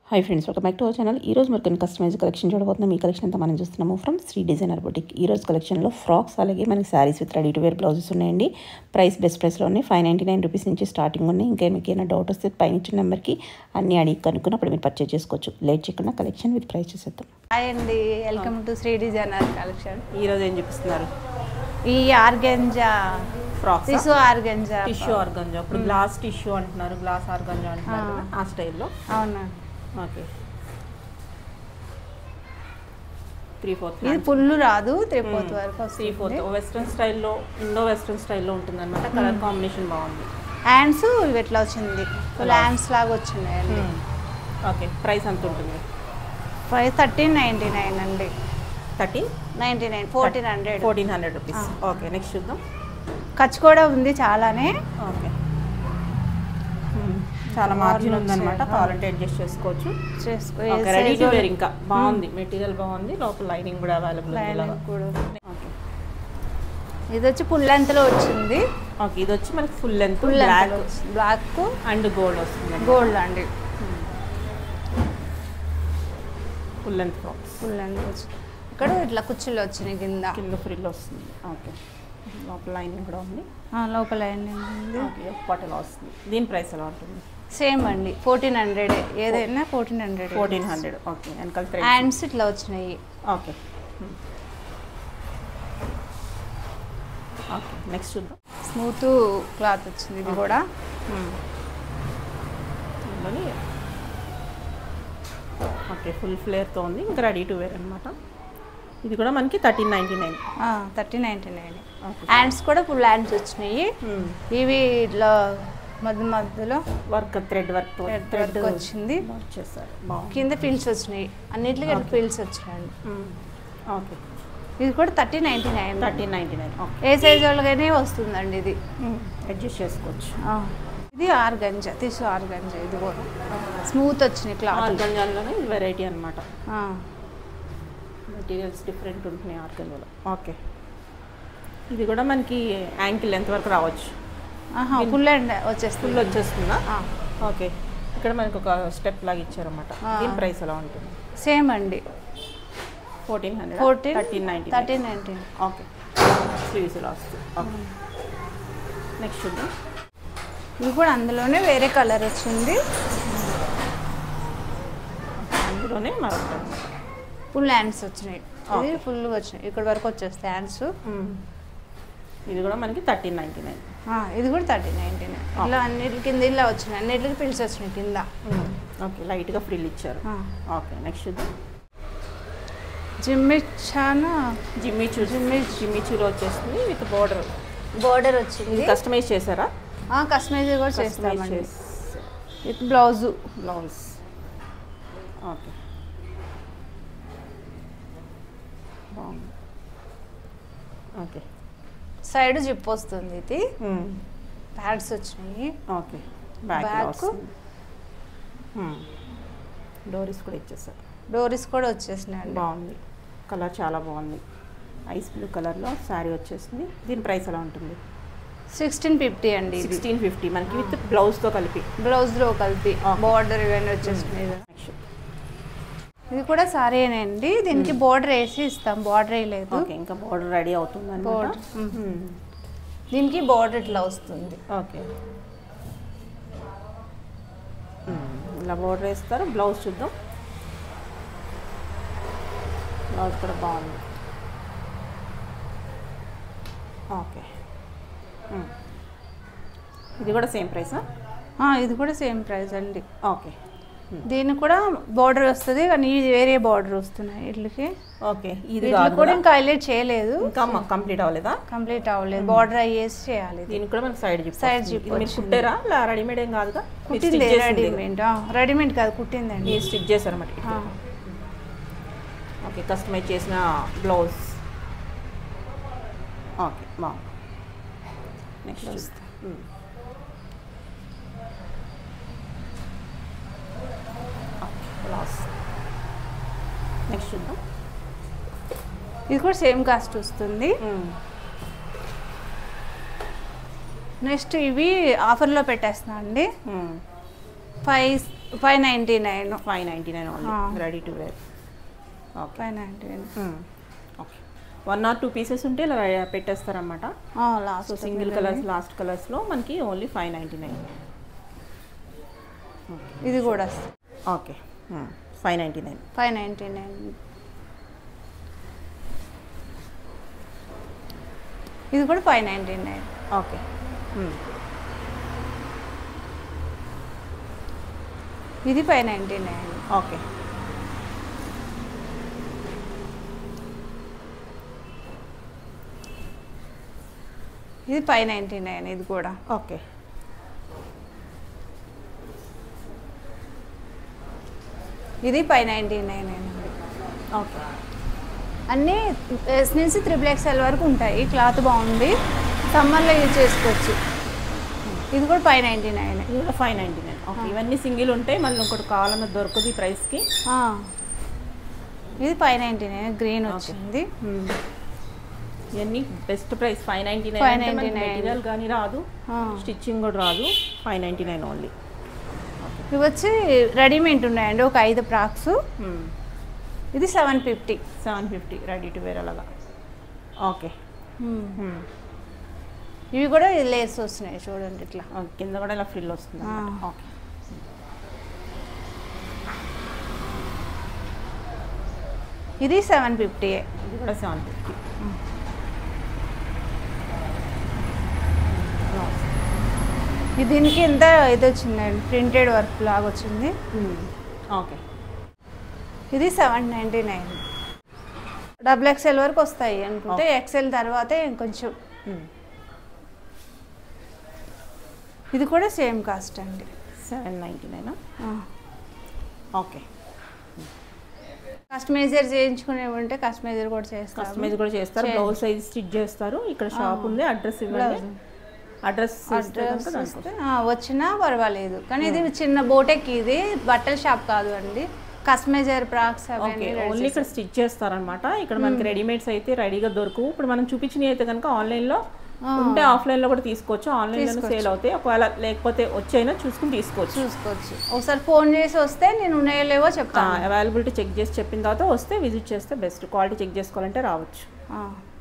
Hi friends welcome back to our channel ఈ రోజు మరి కొన్ని కస్టమైజ్ కలెక్షన్ చూడబోతున్నాం ఈ కలెక్షన్ అంతా మనం చూస్తున్నాము ఫ్రమ్ శ్రీ డిజైనర్ బొటిక్ ఈ రోజు కలెక్షన్లో ఫ్రాక్స్ అలాగే మనకి saris with ready to wear blouses ఉన్నాయండి ప్రైస్ బెస్ట్ ప్రైస్లో ఉన్నాయి ఫైవ్ నైంటీ నైన్ రూపీస్ నుంచి స్టార్టింగ్ ఉన్నాయి ఇంకా మీకు ఏమైనా డౌట్ వస్తే పైన ఇచ్చిన నెంబర్కి అన్ని అడిగి కనుక్కుని అప్పుడు మీరు పర్చేజ్ చేసుకోవచ్చు లేట్ చేయకుండా కలెక్షన్ విత్ ప్రైస్ చేసేద్దాం హాయ్ అండి welcome to Shri designer collection ఈ రోజు ఏం చూపిస్తున్నారు ఈ organza frocks tissue organza tissue organza ఇప్పుడు గ్లాస్ టిష్యూ అంటున్నారు గ్లాస్ ఆర్గంజా అంటున్నారు కదా, ఆ స్టైల్లో అవునా ఓకే త్రీ ఫోర్త్ ఇది ఫుల్ రాదు త్రీ ఫోర్త్ వరకు త్రీ వస్తుంది ఫోర్త్ వెస్ట్రన్ స్టైల్లో ఇండో వెస్ట్రన్ స్టైల్లో ఉంటుంది అనమాట కలర్ కాంబినేషన్ బాగుంది హ్యాండ్స్ ఇవి ఎట్లా వచ్చింది ఫుల్ హ్యాండ్స్ లాగా వచ్చినాయండి ఓకే ప్రైస్ ఎంత ఉంటుంది ఫైవ్ థర్టీన్ నైంటీ నైన్ అండి thirteen ninety nine fourteen hundred fourteen hundred rupees okay next చూద్దాం ఖర్చు కూడా ఉంది చాలానే ఓకే చాలా మార్జిన్ ఉందన్నమాట కావాలంటే అడ్జస్ట్ చేసుకోవచ్చు చేసుకో ఓకే రెడీ టు వేర్ ఇంకా బాగుంది మెటీరియల్ బాగుంది లోపల లైనింగ్ కూడా అవైలబుల్ ఉంది ఇలాగా కూడా ఓకే ఇది వచ్చి ఫుల్ లెంత్లో వచ్చింది ఓకే ఇది వచ్చి మనకి full length full black length black and gold వస్తుంది గోల్డ్ అండి full length frocks full length వచ్చింది ఇక్కడ ఇట్లా కుర్చీలు వచ్చినాయి కింద కింద ఫ్రిల్ వస్తుంది ఓకే లోపల లైనింగ్ కూడా ఉంది ఆ, లోపల ఏంటండి ఓకే పట్ ఎలా వస్తుంది దీని ప్రైస్ ఎలా ఉంటుంది సేమ్ అండి ఫోర్టీన్ హండ్రెడ్ ఏదైనా fourteen hundred fourteen hundred okay వెనకాల థ్రెడ్ హ్యాండ్స్ ఇట్లా వచ్చినాయి ఓకే ఓకే నెక్స్ట్ చూద్దాం స్మూత్ క్లాత్ వచ్చింది ఇది కూడా ఇందులోని ఓకే ఫుల్ ఫ్లేర్తో ఉంది ఇంకా రెడీ టు వేర్ అనమాట ఇది కూడా మనకి thirteen ninety nine thirty ninety nine okay hands కూడా ఫుల్ హ్యాండ్స్ వచ్చినాయి ఇవి ఇట్లా మధ్య మధ్యలో work thread work Thread work వచ్చింది. వర్క్ చేస్తారు బాగుంది కింద ఫిల్స్ వచ్చినాయి అన్నిటికీ ఫిల్స్ వచ్చినాయి ఓకే ఇది కూడా thirty ninety nine thirteen ninety nine okay ఏ సైజ్ వాళ్ళకైనా వస్తుందండి ఇది అడ్జస్ట్ చేసుకోవచ్చు ఆ. ఇది ఆర్గంజా తీసు ఆర్గంజా ఇది కూడా స్మూత్ వచ్చినాయి క్లాత్ ఆర్గంజాలోనే ఇది వెరైటీ అనమాట మెటీరియల్స్ డిఫరెంట్ ఉంటున్నాయి ఆర్గంజాలో ఓకే ఇది కూడా మనకి యాంకిల్ ఎంతవరకు రావచ్చు ఫుల్ అండ్ వచ్చేస్తుంది ఫుల్ వచ్చేస్తుందా ఆ. ఓకే ఇక్కడ మనకి ఒక స్టెప్ లాగా ఇచ్చారన్నమాట ఆ. దీని ప్రైస్ ఎలా ఉంటుంది సేమ్ అండి fourteen hundred fourteen thirteen ninety thirteen nineteen okay sleeves ఇలా వస్తుంది ఓకే నెక్స్ట్ చూద్దాం ఇది కూడా అందులోనే వేరే కలర్ వచ్చింది అందులోనే మరొకటి ఫుల్ హ్యాండ్స్ వచ్చినాయి ఇది Okay. ఫుల్ వచ్చినాయి ఇక్కడ వరకు వచ్చేస్తాయి హ్యాండ్స్ ఇది కూడా మనకి థర్టీన్ నైంటీ నైన్ ఇది కూడా థర్టీ నైన్టీన్ ఇలా అన్నిటి కింద ఇలా వచ్చినాయి అన్నిటికి పిలిచి వచ్చినాయి కింద ఓకే లైట్గా ఫ్రిల్ ఇచ్చారు ఆ. ఓకే నెక్స్ట్ చూద్దాం జిమ్మిచ్చాను జిమ్మి చూ జిమ్మి జిమ్మి చూలో వచ్చేస్తుంది విత్ బోర్డర్ బోర్డర్ వచ్చింది కస్టమైజ్ చేశారా కస్టమైజ్ కూడా కస్టమైజ్ చేస్తామండి చేసి విత్ బ్లౌజు బ్లౌజ్ ఓకే బాగుంది ఓకే సైడ్ జిప్ వస్తుంది ఇది ప్యాడ్స్ వచ్చినాయి ఓకే బ్యాక్ Back. డోరీస్ కూడా ఇచ్చేసారు డోరీస్ కూడా వచ్చేసినాయండి బాగుంది కలర్ చాలా బాగుంది ఐస్ బ్లూ కలర్లో శారీ వచ్చేసింది దీని ప్రైస్ ఎలా ఉంటుంది సిక్స్టీన్ ఫిఫ్టీ అండి ఇది సిక్స్టీన్ ఫిఫ్టీ మనకి విత్ బ్లౌజ్తో కలిపి బ్లౌజ్లో కలిపి Okay. బార్డర్ ఇవన్నీ వచ్చేసినాయి నెక్స్ట్ ఇది కూడా సారీనేనండి దీనికి బార్డర్ వేసి ఇస్తాం బార్డర్ వేయలేదు ఓకే ఇంకా బోర్డర్ రెడీ అవుతుంది Border. అనమాట దీనికి బార్డర్ ఇట్లా వస్తుంది ఓకే ఇలా బోర్డర్ వేస్తారు బ్లౌజ్ చూద్దాం బ్లౌజ్ కూడా బాగుంది ఓకే మ్మ్. ఇది కూడా సేమ్ ప్రైసా ఆ, ఇది కూడా సేమ్ ప్రైస్ అండి ఓకే దీనికి కూడా బార్డర్ వస్తుంది కానీ ఇది వేరే బార్డర్ వస్తున్నాయి వీటికి ఓకే ఇది వీటికి కాదు కూడా కదా? ఇంకా హైలైట్ చేయలేదు ఇంకా కంప్లీట్ అవ్వలేదా కంప్లీట్ అవ్వలేదు బార్డర్ అయ్యేసి చేయాలి ఇది. దీనికి కూడా మనకి సైడ్ జిప్ Side వస్తుంది. zip ఇది మీరు వచ్చింది. కుట్టారా ఇలా రెడీమేడ్ ఏం కాదుగా మీరు కుట్టింది stitch చేసింది. రెడీమేడ్ రెడీమేడ్ కాదు కుట్టిందండి మీరు స్టిచ్ చేశారన్నమాట ఆ, ఓకే కస్టమైజ్ చేసిన బ్లౌజ్ ఓకే బాగుంది నెక్స్ట్ బ్లౌజ్ నెక్స్ట్ చూద్దాం ఇది కూడా సేమ్ కాస్ట్ వస్తుంది నెక్స్ట్ ఇవి ఆఫర్లో పెట్టేస్తున్నా అండి five five ninety nine five ninety nine only ఆ. Ready to wear okay five ninety nine okay one or two pieces ఉంటే ఇలా పెట్టేస్తారనమాట so last single colours last కలర్స్లో మనకి ఓన్లీ ఫైవ్ నైంటీ నైన్ ఇది కూడా okay five ninety nine five ninety nine ఇది కూడా ఫైవ్ నైంటీ నైన్ ఓకే ఇది ఫైవ్ నైంటీ నైన్ ఓకే ఇది ఫైవ్ నైంటీ నైన్ ఇది కూడా ఓకే ఇది ఫైవ్ నైంటీ నైన్ అండి ఓకే అన్నీ ఎస్ నుంచి త్రిబుల్ ఎక్స్ఎల్ వరకు ఉంటాయి క్లాత్ బాగుంది సమ్మర్లో యూజ్ చేసుకోవచ్చు ఇది కూడా ఫైవ్ నైంటీ నైన్ ఇది కూడా ఫైవ్ నైంటీ నైన్ ఓకే ఇవన్నీ సింగిల్ ఉంటాయి మళ్ళీ ఇంకోటి కావాలన్న దొరకదు ఈ ప్రైస్కి ఇది ఫైవ్ నైంటీ నైన్ గ్రీన్ వచ్చింది ఇవన్నీ best price five ninety 599. Nine material కానీ రాదు ఆ. స్టిచ్చింగ్ కూడా రాదు ఫైవ్ నైంటీ నైన్ ఓన్లీ ఇవి వచ్చి రెడీమేడ్ ఉన్నాయండి ఒక ఐదు ఫ్రాక్స్ ఇది seven fifty seven fifty ready to wear అలాగా ఓకే ఇవి కూడా లేస్ వస్తున్నాయి చూడండి ఇట్లా కింద కూడా ఇలా ఫ్రిల్ వస్తుంది ఆ. ఓకే ఇది సెవెన్ ఫిఫ్టీ ఇది కూడా సెవెన్ ఫిఫ్టీ ఇది దీనికి ఎంత ఇది వచ్చిందండి ప్రింటెడ్ వర్క్ లాగా వచ్చింది ఓకే ఇది seven ninety nine double X L వరకు వస్తాయి అనుకుంటే ఎక్స్ఎల్ తర్వాతే ఇంకొంచెం ఇది కూడా సేమ్ కాస్ట్ అండి seven ninety nine okay customiser చేయించుకునే ఉంటే కస్టమైజర్ కూడా చేస్తాం కస్టమైజ్ కూడా చేస్తారు చే- బ్లౌజ్ సైజ్ స్టిచ్ చేస్తారు ఇక్కడ షాప్ ఉంది అడ్రస్ ఇవ్వండి Blouse. అడ్రస్ అడ్రస్ వస్తే ఆ, వచ్చినా పర్వాలేదు కానీ ఇది చిన్న బోటెక్ ఇది బట్టల షాప్ కాదు అండి కస్టమైజర్ ప్రాక్స్ ఓకే అవన్నీ ready ఓన్లీ ఇక్కడ స్టిచ్ చేస్తారనమాట ఇక్కడ మనకి రెడీమేడ్స్ అయితే రెడీగా దొరకవు ఇప్పుడు మనం చూపించినవి అయితే కనుక ఆన్లైన్లో ఉంటే ఆఫ్లైన్లో కూడా తీసుకోవచ్చు ఆన్లైన్లో సేల్ అవుతాయి ఒకవేళ లేకపోతే వచ్చైనా చూసుకుని తీసుకోవచ్చు చూసుకోవచ్చు ఒకసారి ఫోన్ చేసి వస్తే నేను ఉన్నాయో లేవో చెప్తాను అవైలబిలిటీ చెక్ చేసి చెప్పిన తర్వాత వస్తే విజిట్ చేస్తే బెస్ట్ క్వాలిటీ చెక్ చేసుకోవాలంటే రావచ్చు ఆ.